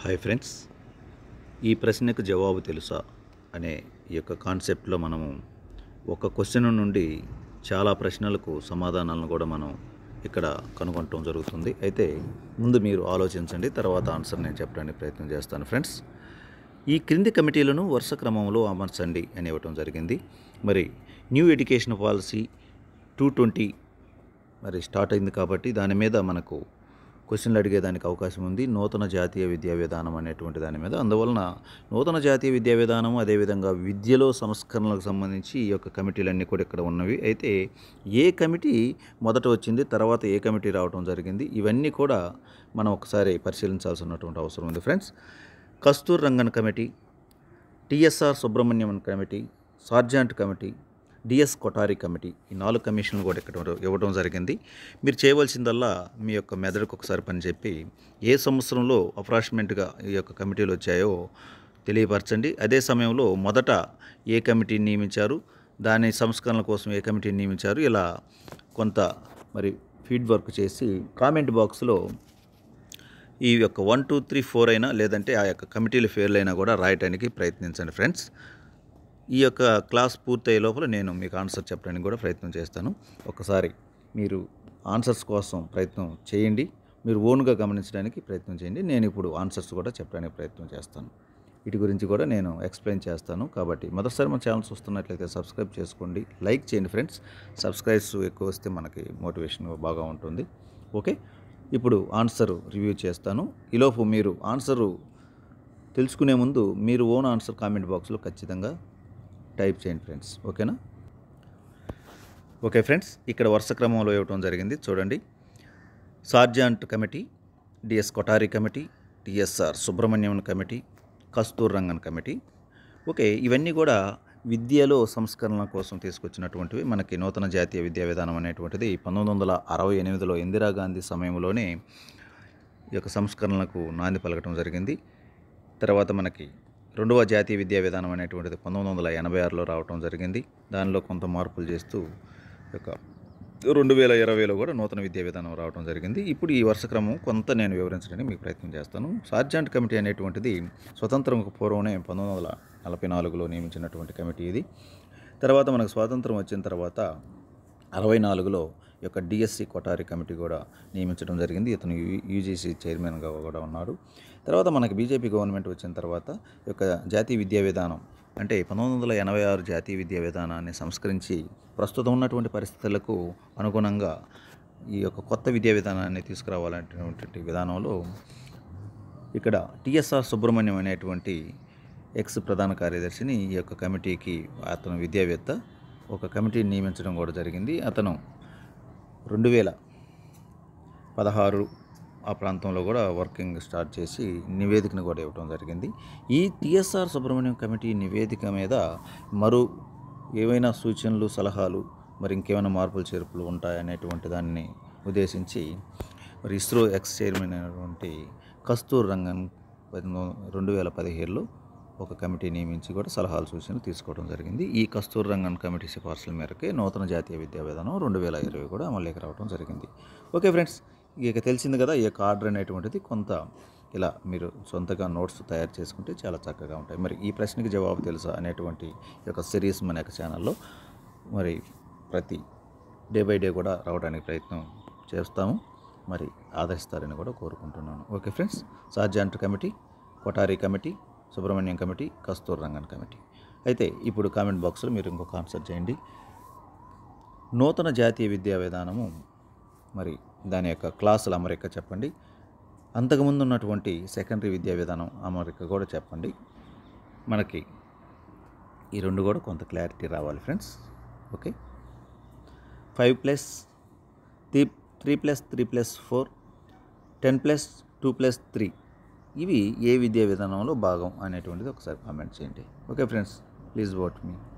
hi friends ఈ ప్రశ్నకు జవాబు తెలుసా అనే ఈ యొక్క కాన్సెప్ట్లో మనము ఒక క్వశ్చన్ నుండి చాలా ప్రశ్నలకు సమాధానాలను కూడా మనం ఇక్కడ కనుగొనటం జరుగుతుంది అయితే ముందు మీరు ఆలోచించండి తర్వాత ఆన్సర్ నేను చెప్పడానికి ప్రయత్నం చేస్తాను ఫ్రెండ్స్ ఈ క్రింది కమిటీలను వరుస క్రమంలో అమర్చండి అని ఇవ్వటం జరిగింది మరి new education policy two twenty మరి స్టార్ట్ అయింది కాబట్టి దాని మీద మనకు క్వశ్చన్లు అడిగేదానికి అవకాశం ఉంది నూతన జాతీయ విద్యా విధానం అనేటువంటి దాని మీద అందువలన నూతన జాతీయ విద్యా విధానం అదేవిధంగా విద్యలో సంస్కరణలకు సంబంధించి ఈ యొక్క కమిటీలన్నీ కూడా ఇక్కడ ఉన్నవి అయితే ఏ కమిటీ మొదట వచ్చింది తర్వాత ఏ కమిటీ రావడం జరిగింది ఇవన్నీ కూడా మనం ఒకసారి పరిశీలించాల్సినటువంటి అవసరం ఉంది friends Kasturirangan committee TSR Subrahmanyam committee Sargent committee DS Kothari committee ఈ నాలుగు కమిషన్లు కూడా ఇక్కడ ఇవ్వడం జరిగింది మీరు చేయవలసిందల్లా మీ యొక్క మెదడుకు ఒకసారి పని చెప్పి ఏ సంవత్సరంలో అప్రాక్సిమేట్గా ఈ యొక్క కమిటీలు వచ్చాయో తెలియపరచండి అదే సమయంలో మొదట ఏ కమిటీని నియమించారు దాని సంస్కరణల కోసం ఏ కమిటీని నియమించారు ఇలా కొంత మరి ఫీడ్ వర్క్ చేసి కామెంట్ బాక్స్లో ఈ యొక్క వన్ టూ త్రీ ఫోర్ అయినా లేదంటే ఆ యొక్క కమిటీల పేర్లు అయినా కూడా రాయటానికి ప్రయత్నించండి ఫ్రెండ్స్ ఈ యొక్క క్లాస్ పూర్తయ్యే లోపల నేను మీకు ఆన్సర్ చెప్పడానికి కూడా ప్రయత్నం చేస్తాను ఒకసారి మీరు ఆన్సర్స్ కోసం ప్రయత్నం చేయండి మీరు ఓన్గా గమనించడానికి ప్రయత్నం చేయండి నేను ఇప్పుడు ఆన్సర్స్ కూడా చెప్పడానికి ప్రయత్నం చేస్తాను వీటి గురించి కూడా నేను ఎక్స్ప్లెయిన్ చేస్తాను కాబట్టి మొదటిసారి మన ఛానల్ చూస్తున్నట్లయితే సబ్స్క్రైబ్ చేసుకోండి లైక్ చేయండి ఫ్రెండ్స్ సబ్స్క్రైబ్స్ ఎక్కువ వస్తే మనకి మోటివేషన్ బాగా ఉంటుంది ఓకే ఇప్పుడు ఆన్సర్ రివ్యూ చేస్తాను ఈలోపు మీరు ఆన్సరు తెలుసుకునే ముందు మీరు ఓన్ ఆన్సర్ కామెంట్ బాక్స్లో ఖచ్చితంగా టైప్ చేయండి ఫ్రెండ్స్ ఓకేనా ఓకే ఫ్రెండ్స్ ఇక్కడ వరుస క్రమంలో ఇవ్వటం జరిగింది చూడండి Sargent committee DS Kothari committee TSR Subrahmanyam committee Kasturirangan committee okay ఇవన్నీ కూడా విద్యలో సంస్కరణల కోసం తీసుకొచ్చినటువంటివి మనకి నూతన జాతీయ విద్యా విధానం అనేటువంటిది పంతొమ్మిది వందల అరవై ఎనిమిదిలో ఇందిరాగాంధీ సమయంలోనే ఈ యొక్క సంస్కరణలకు నాంది పలకటం జరిగింది తర్వాత మనకి రెండవ జాతీయ విద్యా విధానం అనేటువంటిది పంతొమ్మిది వందల ఎనభై ఆరులో రావటం జరిగింది దానిలో కొంత మార్పులు చేస్తూ ఈ యొక్క రెండు వేల ఇరవైలో కూడా నూతన విద్యా విధానం రావడం జరిగింది ఇప్పుడు ఈ వరుస క్రమం కొంత నేను వివరించడానికి మీకు ప్రయత్నం చేస్తాను సార్జెంట్ కమిటీ అనేటువంటిది స్వతంత్రం పూర్వమే పంతొమ్మిది వందల నలభై నాలుగులో నియమించినటువంటి కమిటీ ఇది తర్వాత మనకు స్వాతంత్రం వచ్చిన తర్వాత అరవై నాలుగులో ఈ యొక్క డిఎస్సి కొటారి కమిటీ కూడా నియమించడం జరిగింది ఇతను యూ- యూజీసీ చైర్మన్గా కూడా ఉన్నాడు తర్వాత మనకి బీజేపీ గవర్నమెంట్ వచ్చిన తర్వాత ఈ యొక్క జాతీయ విద్యా విధానం అంటే పంతొమ్మిది వందల ఎనభై ఆరు జాతీయ విద్యా విధానాన్ని సంస్కరించి ప్రస్తుతం ఉన్నటువంటి పరిస్థితులకు అనుగుణంగా ఈ యొక్క కొత్త విద్యా విధానాన్ని తీసుకురావాలనేటువంటి విధానంలో ఇక్కడ టిఎస్ఆర్ సుబ్రహ్మణ్యం అనేటువంటి ఎక్స్ ప్రధాన కార్యదర్శిని ఈ యొక్క కమిటీకి అతను విద్యావేత్త ఒక కమిటీని నియమించడం కూడా జరిగింది అతను రెండు వేల పదహారు ఆ ప్రాంతంలో కూడా వర్కింగ్ స్టార్ట్ చేసి నివేదికను కూడా ఇవ్వడం జరిగింది ఈ టిఎస్ఆర్ సుబ్రహ్మణ్యం కమిటీ నివేదిక మీద మరో ఏవైనా సూచనలు సలహాలు మరి ఇంకేమైనా మార్పులు చేర్పులు ఉంటాయనేటువంటి దాన్ని ఉద్దేశించి మరి ఇస్రో ఎక్స్ చైర్మన్ అయినటువంటి కస్తూర్ రంగన్ పద్దెనిమిది- రెండు వేల పదిహేడులో ఒక కమిటీ నియమించి కూడా సలహాలు సూచనలు తీసుకోవడం జరిగింది ఈ కస్తూర్ రంగన్ కమిటీ సిఫార్సుల మేరకే నూతన జాతీయ విద్యా విధానం రెండు వేల ఇరవై కూడా అమలులోకి రావడం జరిగింది ఓకే ఫ్రెండ్స్ ఇక తెలిసింది కదా ఈ యొక్క ఆర్డర్ అనేటువంటిది కొంత ఇలా మీరు సొంతగా నోట్స్ తయారు చేసుకుంటే చాలా చక్కగా ఉంటాయి మరి ఈ ప్రశ్నకి జవాబు తెలుసా అనేటువంటి ఈ యొక్క సిరీస్ మన యొక్క ఛానల్లో మరి ప్రతి డే బై డే కూడా రావడానికి ప్రయత్నం చేస్తాము మరి ఆదరిస్తారని కూడా కోరుకుంటున్నాను okay friends Sargent committee Kothari committee Subrahmanyam committee Kasturirangan committee అయితే ఇప్పుడు కామెంట్ బాక్స్లో మీరు ఇంకొక ఆన్సర్ చేయండి నూతన జాతీయ విద్యా విధానము మరి దాని యొక్క క్లాసుల అమరిక చెప్పండి అంతకుముందు ఉన్నటువంటి సెకండరీ విద్యా విధానం అమరిక కూడా చెప్పండి మనకి ఈ రెండు కూడా కొంత క్లారిటీ రావాలి friends okay five plus three three plus three plus four ten plus two plus three ఇవి ఏ విద్యా విధానంలో భాగం అనేటువంటిది ఒకసారి కామెంట్ చేయండి okay friends please vote me